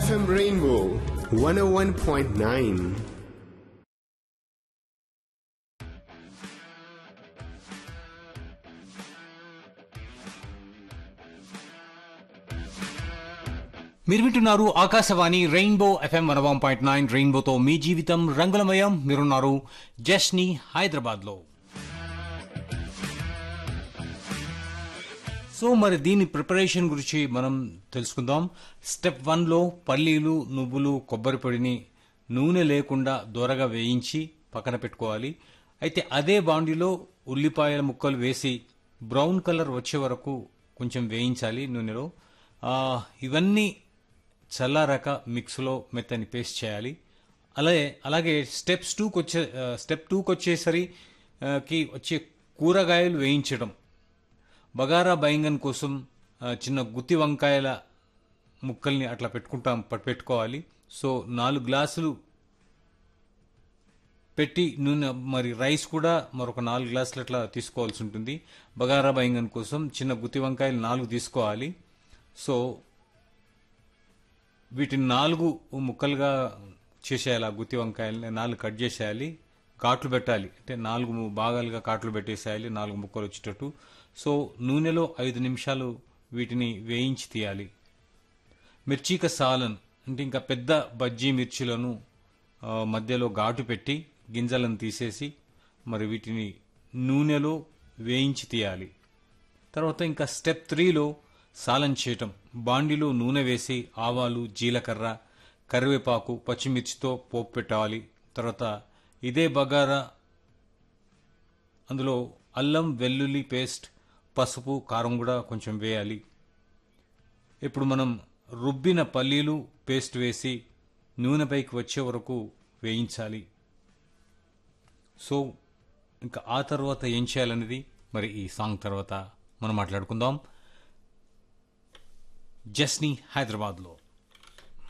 FM Rainbow 101.9. మీరు వింటున్నారు Akashvani rainbow FM one one point nine రెయిన్బోతో మీ జీవితం రంగులమయం మీరున్నారు జస్ని హైదరాబాద్ లో సో మరి దీని ప్రిపరేషన్ గురించి మనం తెలుసుకుందాం స్టెప్ వన్లో పల్లీలు నువ్వులు కొబ్బరి పొడిని నూనె లేకుండా దొరగా వేయించి పక్కన పెట్టుకోవాలి అయితే అదే బాండిలో ఉల్లిపాయల ముక్కలు వేసి బ్రౌన్ కలర్ వచ్చే వరకు కొంచెం వేయించాలి నూనెలో ఆ, ఇవన్నీ చల్లారాక మిక్స్లో మెత్తని పేస్ట్ చేయాలి అలాగే అలాగే స్టెప్స్ టూకి వచ్చే ఆ, స్టెప్ టూకి వచ్చేసరి ఆ, కి వచ్చే కూరగాయలు వేయించడం బగారా బైంగన్ కోసం ఆ, చిన్న గుత్తి వంకాయల ముక్కల్ని అట్లా పెట్టుకుంటాం పట్- పెట్టుకోవాలి సో నాలుగు గ్లాసులు పెట్టి నూనె మరి రైస్ కూడా మరొక నాలుగు గ్లాసులు అట్లా తీసుకోవాల్సి ఉంటుంది బగారా బైంగన్ కోసం చిన్న గుత్తి వంకాయలు నాలుగు తీసుకోవాలి సో వీటిని నాలుగు ముక్కలుగా చేసేయాలి ఆ గుత్తి వంకాయలని నాలుగు కట్ చేసేయాలి ఘాట్లు పెట్టాలి అంటే నాలుగు భాగాలుగా కాట్లు పెట్టేసేయాలి నాలుగు ముక్కలు వచ్చేటట్టు సో నూనెలో ఐదు నిమిషాలు వీటిని వేయించి తీయాలి మిర్చిక సాలన్ అంటే ఇంకా పెద్ద బజ్జీ మిర్చిలను ఆ, మధ్యలో ఘాటు పెట్టి గింజలను తీసేసి మరి వీటిని నూనెలో వేయించి తీయాలి తర్వాత ఇంకా స్టెప్ త్రీలో సాలం చేయటం బాండిలో నూనె వేసి ఆవాలు జీలకర్ర కరివేపాకు పచ్చిమిర్చితో పోపు పెట్టాలి తర్వాత ఇదే బగారా అందులో అల్లం వెల్లుల్లి పేస్ట్ పసుపు కారం కూడా కొంచెం వేయాలి ఇప్పుడు మనం రుబ్బిన పల్లీలు పేస్ట్ వేసి నూనె పైకి వచ్చే వరకు వేయించాలి సో ఇంకా ఆ తర్వాత ఏం చేయాలనేది మరి ఈ సాంగ్ తర్వాత మనం మాట్లాడుకుందాం జస్ని హైదరాబాద్లో